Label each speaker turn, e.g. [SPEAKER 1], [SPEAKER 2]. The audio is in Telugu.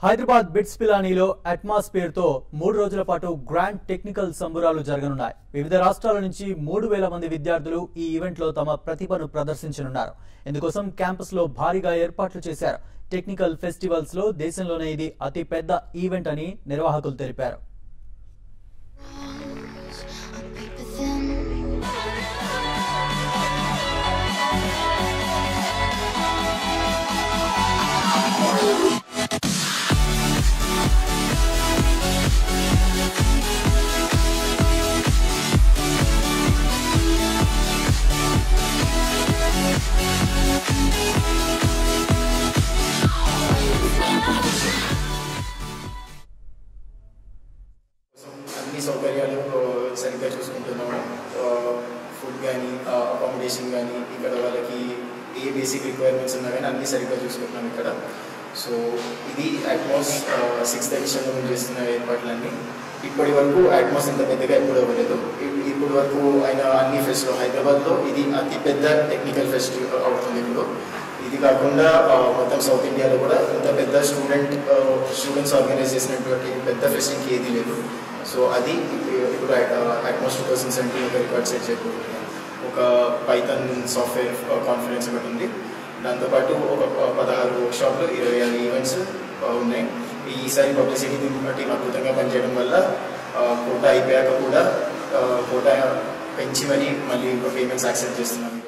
[SPEAKER 1] హైదరాబాద్ బిట్స్ పిలానీలో అట్మాస్ఫియర్ తో మూడు రోజుల పాటు గ్రాండ్ టెక్నికల్ సంబురాలు జరగనున్నాయి వివిధ రాష్ట్రాల నుంచి మూడు వేల మంది విద్యార్థులు ఈ ఈవెంట్ లో తమ ప్రతిభను ప్రదర్శించనున్నారు ఇందుకోసం క్యాంపస్ లో భారీగా ఏర్పాట్లు చేశారు టెక్నికల్ ఫెస్టివల్స్ లో దేశంలోనే ఇది అతి పెద్ద ఈవెంట్ అని నిర్వాహకులు తెలిపారు
[SPEAKER 2] paper thin.
[SPEAKER 3] అన్ని సౌకర్యాలు ఆ, సరిగ్గా చూసుకుంటున్నాము ఫుడ్ కానీ అకామిడేషన్ కానీ ఇక్కడ వాళ్ళకి ఏ బేసిక్ రిక్వైర్మెంట్స్ ఉన్నా కానీ అన్ని సరిగ్గా చూసుకుంటున్నాం ఇక్కడ సో ఇది అట్మాస్ సిక్స్త్ ఎడిషన్లో మేము చేస్తున్న ఏర్పాట్లన్నీ ఇప్పటి వరకు అట్మాస్ ఇంత పెద్దగా ఎప్పుడు అవ్వలేదు ఇప్- ఇప్పటి వరకు అయిన అన్ని ఫెస్ట్ హైదరాబాద్లో ఇది అతి పెద్ద టెక్నికల్ ఫెస్ట్ అవుతుంది ఇప్పుడు ఇది కాకుండా ఆ, మొత్తం సౌత్ ఇండియాలో కూడా ఇంత పెద్ద స్టూడెంట్ స్టూడెంట్స్ ఆర్గనైజ్ చేసినటువంటి పెద్ద ఫెస్ట్ ఇంకేది లేదు సో అది ఇప్పుడు- ఇప్పుడు అట్మాస్ టూ థౌసండ్ సెవెంటీన్ ఒక రికార్డ్ సెట్ చేయబోతున్నాం ఒక పైథన్ సాఫ్ట్వేర్ కాన్ఫరెన్స్ ఒకటి ఉంది దాంతోపాటు ఒక ప- పదహారు వర్క్షాప్లు ఇరవై ఆరు ఈవెంట్స్ ఉన్నాయి ఈసారి పబ్లిసిటీ టీం అద్భుతంగా పనిచేయడం వల్ల ఆ, కోటా అయిపోయాక కూడా ఆ, కోటా పెంచి మరీ మళ్ళీ పేమెంట్స్ యాక్సెప్ట్ చేస్తున్నాం